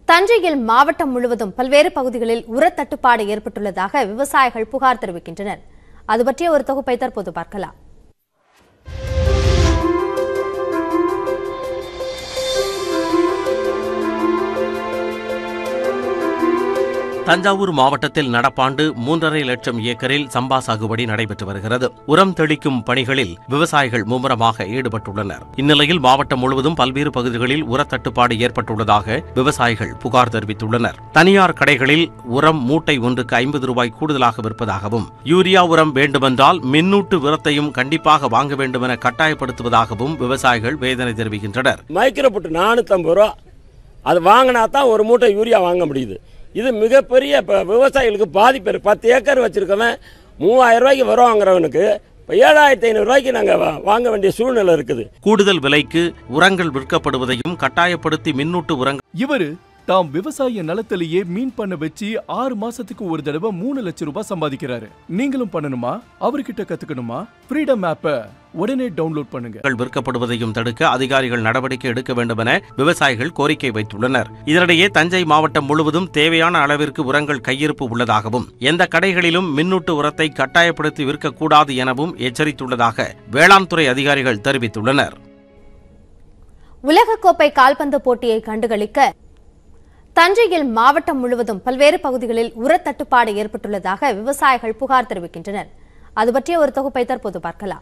தஞ்சையில் மாவட்டம் முழுவதும் பல்வேறு பகுதிகளில் உரத்தட்டுப்பாடு ஏற்பட்டுள்ளதாக விவசாயிகள் புகார் தெரிவிக்கின்றனர் அது பற்றிய ஒரு தொகுப்பை தற்போது பார்க்கலாம் தஞ்சாவூர் மாவட்டத்தில் நடப்பாண்டு மூன்றரை லட்சம் ஏக்கரில் சம்பா சாகுபடி நடைபெற்று வருகிறது உரம் தெளிக்கும் பணிகளில் விவசாயிகள் மும்முரமாக ஈடுபட்டுள்ளனர் இந்நிலையில் மாவட்டம் முழுவதும் பல்வேறு பகுதிகளில் உரத்தட்டுப்பாடு ஏற்பட்டுள்ளதாக விவசாயிகள் புகார் தெரிவித்துள்ளனர் தனியார் கடைகளில் உரம் மூட்டை ஒன்றுக்கு ஐம்பது ரூபாய் கூடுதலாக விற்பதாகவும் யூரியா உரம் வேண்டுமென்றால் மின்னூட்டு உரத்தையும் கண்டிப்பாக வாங்க வேண்டுமென கட்டாயப்படுத்துவதாகவும் விவசாயிகள் வேதனை தெரிவிக்கின்றனர் மைக்ரோ புட்டு நானூற்றம்பது ரூபா அது வாங்கினா தான் ஒரு மூட்டை யூரியா வாங்க முடியுது இது மிகப்பெரிய இப்போ விவசாயிகளுக்கு பாதிப்பு இருக்கு. பத்து ஏக்கர் வச்சுருக்கவன் மூவாயிரம் ரூபாய்க்கு வரும் வாங்குறவனுக்கு இப்போ ஏழாயிரத்தி ஐநூறுரூவாய்க்கு நாங்கள் வாங்க வேண்டிய சூழ்நிலை இருக்குது கூடுதல் விலைக்கு உரங்கள் விற்கப்படுவதையும் கட்டாயப்படுத்தி மின்னூட்டு உரங்கள் இவரு தாம் விவசாய நிலத்திலேயே மீன் பண்ண வச்சு ஆறு மாசத்துக்கு ஒரு தடவை மூணு லட்சம் ரூபாய் சம்பாதிக்கிறாரு நீங்களும் பண்ணணுமா அவர்கிட்ட கத்துக்கணுமா ஃப்ரீடம் ஆப்பை உடனே டவுன்லோட் பண்ணுங்க விற்கப்படுவதையும் தடுக்க அதிகாரிகள் நடவடிக்கை எடுக்க வேண்டும் என விவசாயிகள் கோரிக்கை வைத்துள்ளனர் இதனிடையே தஞ்சை மாவட்டம் முழுவதும் தேவையான அளவிற்கு உரங்கள் கையிருப்பு உள்ளதாகவும் எந்த கடைகளிலும் மின்னூட்டு உரத்தை கட்டாயப்படுத்தி விற்கக்கூடாது எனவும் எச்சரித்துள்ளதாக வேளாண் துறை அதிகாரிகள் தெரிவித்துள்ளனர் உலகக்கோப்பை கால்பந்து போட்டியை கண்டுகளிக்க தஞ்சையில் மாவட்டம் முழுவதும் பல்வேறு பகுதிகளில் உரத்தட்டுப்பாடு ஏற்பட்டுள்ளதாக விவசாயிகள் புகார் தெரிவிக்கின்றனர் அது பற்றிய ஒரு தொகுப்பை தற்போது பார்க்கலாம்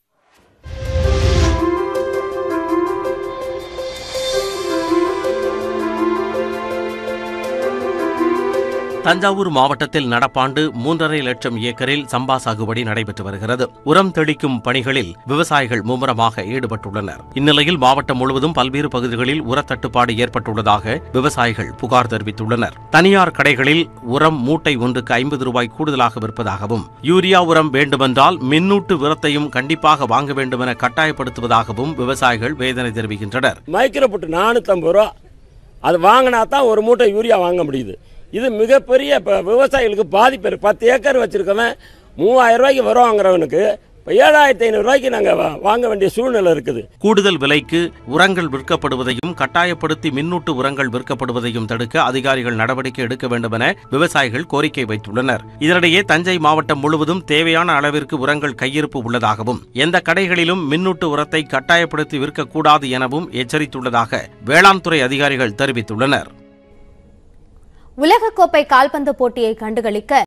தஞ்சாவூர் மாவட்டத்தில் நடப்பாண்டு மூன்றரை லட்சம் ஏக்கரில் சம்பா சாகுபடி நடைபெற்று வருகிறது உரம் தெளிக்கும் பணிகளில் விவசாயிகள் மும்முரமாக ஈடுபட்டுள்ளனர் இந்நிலையில் மாவட்டம் முழுவதும் பல்வேறு பகுதிகளில் உரத்தட்டுப்பாடு ஏற்பட்டுள்ளதாக விவசாயிகள் புகார் தெரிவித்துள்ளனர் தனியார் கடைகளில் உரம் மூட்டை ஒன்றுக்கு ஐம்பது ரூபாய் கூடுதலாக விற்பதாகவும் யூரியா உரம் வேண்டுமென்றால் மின்னூட்டு உரத்தையும் கண்டிப்பாக வாங்க வேண்டுமென கட்டாயப்படுத்துவதாகவும் விவசாயிகள் வேதனை தெரிவிக்கின்றனர் மைக்ரோ புட்டு நானூற்றம்பது ரூபா அது வாங்கினா தான் ஒரு மூட்டை யூரியா வாங்க முடியுது இது மிகப்பெரிய இப்போ விவசாயிகளுக்கு பாதிப்பு இருக்கு. பத்து ஏக்கர் வச்சுருக்கவன் மூவாயிரம் ரூபாய்க்கு வரும் வாங்குறவனுக்கு இப்போ ஏழாயிரத்தி ஐநூறுரூவாய்க்கு நாங்கள் வாங்க வேண்டிய சூழ்நிலை இருக்குது கூடுதல் விலைக்கு உரங்கள் விற்கப்படுவதையும் கட்டாயப்படுத்தி மின்னூட்டு உரங்கள் விற்கப்படுவதையும் தடுக்க அதிகாரிகள் நடவடிக்கை எடுக்க வேண்டும் என விவசாயிகள் கோரிக்கை வைத்துள்ளனர் இதனிடையே தஞ்சை மாவட்டம் முழுவதும் தேவையான அளவிற்கு உரங்கள் கையிருப்பு உள்ளதாகவும் எந்த கடைகளிலும் மின்னூட்டு உரத்தை கட்டாயப்படுத்தி விற்கக்கூடாது எனவும் எச்சரித்துள்ளதாக வேளாண் துறை அதிகாரிகள் தெரிவித்துள்ளனர் உலகக்கோப்பை கால்பந்து போட்டியை கண்டுகளிக்க